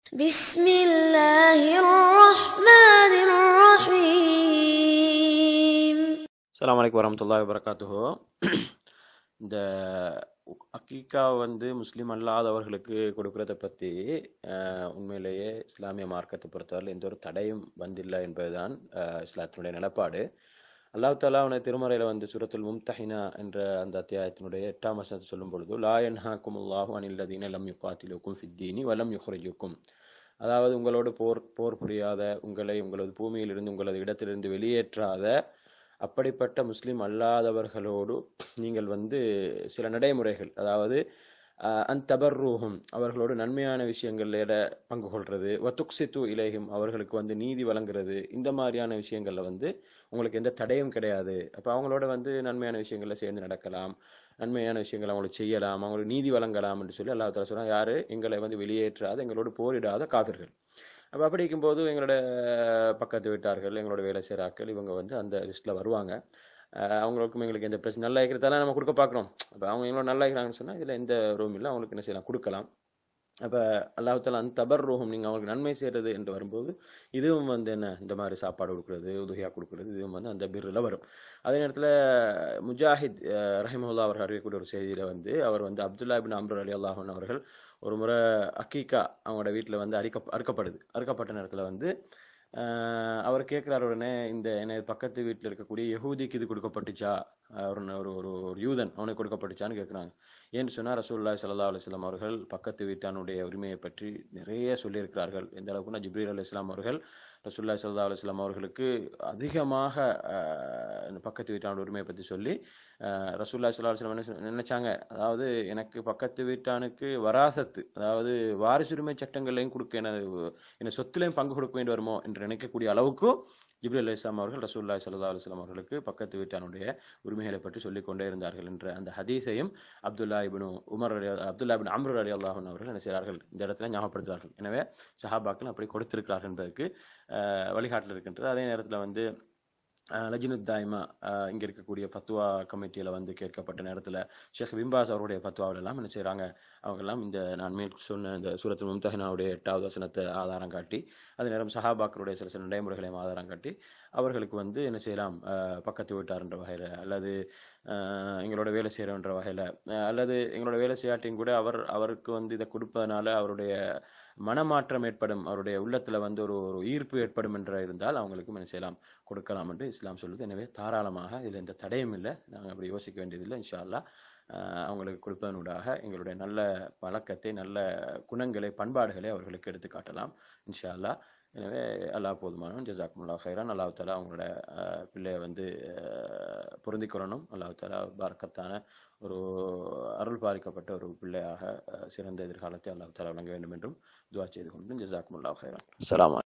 بسم الله الرحمن الرحيم அஸ்ஸலாமு அலைக்கும் வரமத்துல்லாஹி வபரகாத்துஹு இந்த அக்கீக்கா வந்து முஸ்லீம் அல்லாதவர்களுக்கு கொடுக்கறத பற்றி உண்மையிலேயே இஸ்லாமிய மார்க்கத்தை பொறுத்தவரை எந்த ஒரு தடையும் வந்தில்லை என்பதுதான் அஹ், இஸ்லாத்தினுடைய நிலப்பாடு அல்லாஹ் தாலா அவனை திருமறையில் வந்து சூரத்துல் மும்தஹினா என்ற அந்த அத்தியாயத்தினுடைய எட்டாம் வசனத்தை சொல்லும் பொழுது லா யன்ஹாக்கும் அல்லாஹு அனில்லதீன லம் யுகாத்திலுக்கும் ஃபித்தீனி வலம் யுஹ்ரிஜுக்கும் அதாவது உங்களோடு போர் போர் புரியாத உங்களை உங்களது பூமியிலிருந்து உங்களது இடத்திலிருந்து வெளியேற்றாத அப்படிப்பட்ட முஸ்லிம் அல்லாதவர்களோடு நீங்கள் வந்து சில நடைமுறைகள் அதாவது அந்தபர்ரூஹும் அவர்களோடு நன்மையான விஷயங்கள்ல பங்கு கொள்றது வத்துக்சித்து இலேயும் அவர்களுக்கு வந்து நீதி வழங்குறது இந்த மாதிரியான விஷயங்கள்ல வந்து உங்களுக்கு எந்த தடையும் கிடையாது அப்போ அவங்களோட வந்து நன்மையான விஷயங்கள்ல சேர்ந்து நடக்கலாம் நன்மையான விஷயங்களை அவங்களுக்கு செய்யலாம் அவங்களுக்கு நீதி வழங்கலாம் என்று சொல்லி அல்லாஹ் தாலா சொல்றான் யாரு எங்களை வந்து வெளியேற்றாத எங்களோடு போரிடாத காவிர்கள் அப்போ அப்படி இருக்கும்போது எங்களோட பக்கத்து வீட்டார்கள் எங்களோட வேலை செய்கிறாக்கள் இவங்க வந்து அந்த லிஸ்ட்டில் வருவாங்க அஹ் அவங்களுக்கும் எங்களுக்கு எந்த பிரச்சனை நல்லா இருக்கிறதால நம்ம கொடுக்க பார்க்குறோம் அப்போ அவங்க எங்களோட நல்லா இருக்கிறாங்கன்னு சொன்னால் இதில் எந்த ரூம் இல்லை அவங்களுக்கு என்ன செய்யலாம் கொடுக்கலாம் அப்போ அல்லாஹால அந்த தபர் ரூஹம் நீங்கள் அவங்களுக்கு நன்மை செய்கிறது என்று வரும்போது இதுவும் வந்து என்ன இந்த மாதிரி சாப்பாடு கொடுக்குறது உதவியாக கொடுக்குறது இதுவும் வந்து அந்த பிரில் வரும் அதே நேரத்தில் முஜாஹித் அஹ் ரஹிமஹுல்லா அவர் அறிவிக்கக்கூடிய ஒரு செய்தியில் வந்து அவர் வந்து அப்துல்லா பின் அம்ரு அலி அல்லாஹன் அவர்கள் ஒரு முறை அக்கீக்கா அவங்களோட வீட்டில் வந்து அரிக்க அறுக்கப்படுது அறுக்கப்பட்ட நேரத்தில் வந்து ஆஹ் அவர் கேட்குறாரு உடனே இந்த என்ன பக்கத்து வீட்டில் இருக்கக்கூடிய யஹூதிக்கு இது கொடுக்கப்பட்டுச்சா ஆஹ் ஒரு ஒரு ஒரு ஒரு யூதன் அவனுக்கு கொடுக்கப்பட்டுச்சான்னு கேட்குறாங்க ஏன்னு சொன்னால் ரசூல்லா சல்லா அலுவலாம் அவர்கள் பக்கத்து வீட்டானுடைய உரிமையை பற்றி நிறைய சொல்லியிருக்கிறார்கள் எந்த அளவுக்குன்னா ஜிப்ரீல் அலி இஸ்லாம் அவர்கள் ரசூல்லா சல்லா அலுவலாம் அவர்களுக்கு அதிகமாக ஆஹ் இந்த பக்கத்து வீட்டானோட உரிமையை பற்றி சொல்லி ஆஹ் ரசூல்லா சல்லா அலுவலாம் என்ன சொ- நினைச்சாங்க அதாவது எனக்கு பக்கத்து வீட்டானுக்கு வராசத்து அதாவது வாரிசுரிமை சட்டங்களையும் கொடுக்க எனது என்ன சொத்துலையும் பங்கு கொடுக்க வேண்டி வருமோ என்று நினைக்கக்கூடிய அளவுக்கு ஜிப்ரீல் அலி இஸ்லாம் அவர்கள் ரசூல்லா சல்லா அலுவலாம் அவர்களுக்கு பக்கத்து வீட்டானுடைய உரிமைகளை பற்றி சொல்லிக் கொண்டே இருந்தார்கள் என்ற அந்த ஹதீஸையும் Abdullah ibn Umar Ali Abdullah ibn Amr Ali அல்லாஹன் அவர்கள் என்ன செய்கிறார்கள் இந்த இடத்துல ஞாபகப்படுத்துகிறார்கள் எனவே சஹாபாக்கள் அப்படி கொடுத்திருக்கிறார்கள் என்பதற்கு அஹ், வழிகாட்டல் இருக்கின்றது அதே நேரத்தில் வந்து லஜினுத் தாய்மா இங்கே இருக்கக்கூடிய ஃபத்வா கமிட்டியில் வந்து கேட்கப்பட்ட நேரத்தில் ஷேக் பிம்பாஸ் அவருடைய ஃபத்வாவில் எல்லாம் என்ன செய்கிறாங்க அவங்கெல்லாம் இந்த நான் மேல் சொன்ன இந்த சூரத்து மும்தஹினாவுடைய எட்டாவது வசனத்தை ஆதாரம் காட்டி அதே நேரம் சஹாபாக்களுடைய சில சில நடைமுறைகளையும் ஆதாரம் காட்டி அவர்களுக்கு வந்து என்ன செய்யலாம் அஹ், பக்கத்து வீட்டார்ன்ற வகையில் அல்லது அஹ், எங்களோட வேலை செய்கிறன்ற வகையில் அல்லது எங்களோட வேலை செய்யாட்டியும் கூட அவர் அவருக்கு வந்து இதை கொடுப்பதனால அவருடைய மனமாற்றம் ஏற்படும் அவருடைய உள்ளத்தில் வந்து ஒரு ஒரு ஈர்ப்பு ஏற்படும் என்ற இருந்தால் அவங்களுக்கும் என்ன செய்யலாம் கொடுக்கலாம் என்று இஸ்லாம் சொல்லுது எனவே தாராளமாக இதில் எந்த தடையும் இல்லை நாங்கள் அப்படி யோசிக்க வேண்டியதில்லை இன்ஷா அல்லாஹ் அஹ், அவங்களுக்கு கொடுப்பதனூடாக எங்களுடைய நல்ல பழக்கத்தை நல்ல குணங்களை பண்பாடுகளை அவர்களுக்கு எடுத்து காட்டலாம் இன்ஷா அல்லாஹ் எனவே அல்லாஹ் போதுமானவன் ஜசாக்குமுல்லா ஹைரான் அல்லாஹ் தாலா அவங்களோட அஹ், பிள்ளையை வந்து அஹ், பொருந்திக்கொள்ளணும் அல்லாஹ் தாலா பரக்கத்தான ஒரு அருள் பாலிக்கப்பட்ட ஒரு பிள்ளையாக அஹ், சிறந்த எதிர்காலத்தை அல்லாஹ் தாலா வழங்க வேண்டும் என்றும் துவா செய்து கொண்டு ஜசாக்குமுல்லா ஹைரான் அஸ்ஸலாமு